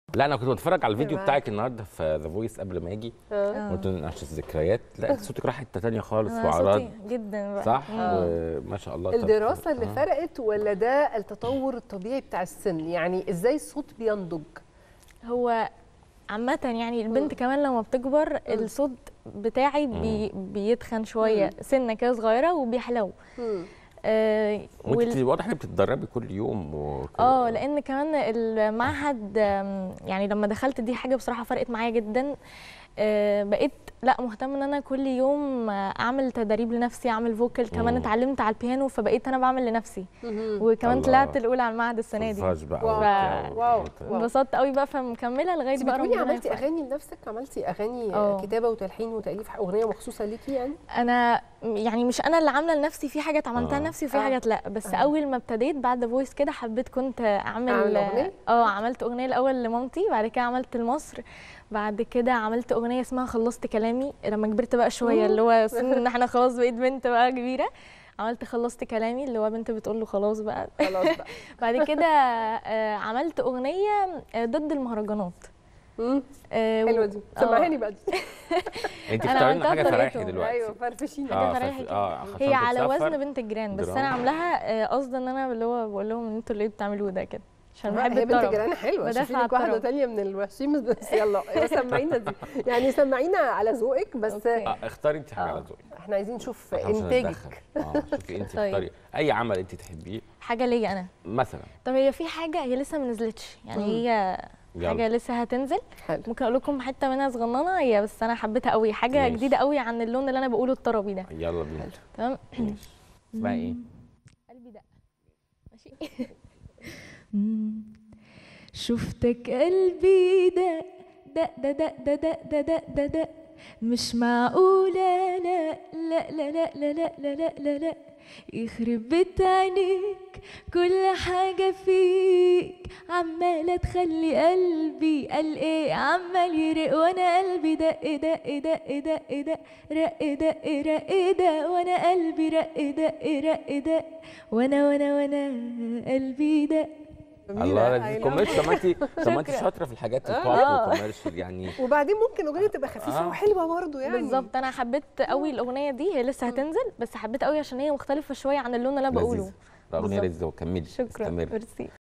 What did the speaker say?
لا انا كنت بتفرج على الفيديو معاك. بتاعك النهارده في ذا فويس قبل ما اجي آه. قلت نعيش الذكريات لا انت صوتك راح حته ثانيه خالص أنا وعرض صوتي جدا بقى صح مم. وما شاء الله طب- الدراسه اللي آه. فرقت ولا ده التطور الطبيعي بتاع السن يعني ازاي الصوت بينضج هو عامة يعني البنت كمان لما بتكبر الصوت بتاعي بي بيتخن شوية سنة كده صغيرة وبيحلو مم. آه وانت واضح انك بتتدربي كل يوم وكده. اه لان كمان المعهد آم، يعني لما دخلت دي حاجه بصراحه فرقت معايا جدا آه، بقيت لا مهتمه ان انا كل يوم آه، اعمل تدريب لنفسي اعمل فوكال كمان مم. اتعلمت على البيانو فبقيت انا بعمل لنفسي مهم. وكمان الله. طلعت الاولى على المعهد السنه دي فاز بقى واو. وبتاع واو. وكده. واو. انبسطت قوي بقى فمكمله لغايه انت بقى بتقولي ربنا عملتي يوفقني. اغاني لنفسك عملتي اغاني اه. كتابه وتلحين وتاليف اغنيه مخصوصه ليكي يعني انا يعني مش انا اللي عامله لنفسي في حاجات عملتها آه. لنفسي وفي آه. حاجات لا بس آه. اول ما ابتديت بعد فويس كده حبيت كنت اعمل أعمل أغنية؟ اه عملت اغنيه الاول لمامتي بعد كده عملت لمصر بعد كده عملت اغنيه اسمها خلصت كلامي لما كبرت بقى شويه اللي هو سن ان احنا خلاص بقيت بنت بقى كبيره عملت خلصت كلامي اللي هو بنت بتقول له خلاص بقى خلاص بقى بعد كده آه، عملت اغنيه آه، ضد المهرجانات مم. آه، حلوه دي آه. سمعيني بقى دي انت أنا اختاري لنا عملتها حاجه بطريقته. فرايحي دلوقتي ايوه فرفشيني اه حاجة فف- فريحة اه عشان هي على بتسافر. وزن بنت الجيران بس دراما. انا عاملاها آه، قصدا ان انا اللي هو بقول لهم ان انتوا اللي بتعملوا ده كده عشان بحب هي بنت الطرب جيران حلوه بدافع شوفي عن لك واحده الطرب. تانية من الوحشين بس يلا سمعينا دي يعني سمعينا على ذوقك بس أوكي. اه اختاري انت حاجه آه. على ذوقك احنا عايزين نشوف عشان ندخل. انتاجك اه شوفي انت طيب. اختاري اي عمل انت تحبيه حاجه ليا انا مثلا طب هي في حاجه هي لسه ما نزلتش يعني مم. هي يلا. حاجه لسه هتنزل حلو ممكن اقول لكم حته منها صغننه هي بس انا حبيتها قوي حاجه ماشي. جديده قوي عن اللون اللي انا بقوله الطربي ده يلا بينا تمام ماشي. اسمها ايه قلبي دق ماشي شفتك قلبي دق دق دق دق دق دق دق دق دق مش معقولة لا لا لا لا لا لا لا لا لا لا يخرب بيت عينيك كل حاجة فيك عمالة تخلي قلبي قال ايه عمال يرق وانا قلبي دق دق دق دق دق رق دق رق دق وانا قلبي رق دق رق دق وانا وانا وانا قلبي دق الله I دي love كوميرشال طب ما انت طب ما انت شكرا. شاطره في الحاجات آه. البوب وكوميرشال يعني وبعدين ممكن اغنيه تبقى خفيفه آه. وحلوه برضه يعني بالظبط انا حبيت قوي الاغنيه دي هي لسه هتنزل بس حبيت قوي عشان هي مختلفه شويه عن اللون اللي انا بقوله لذيذة. لا، اغنيه بالظبط. لذيذه وكملي شكرا استمري ميرسي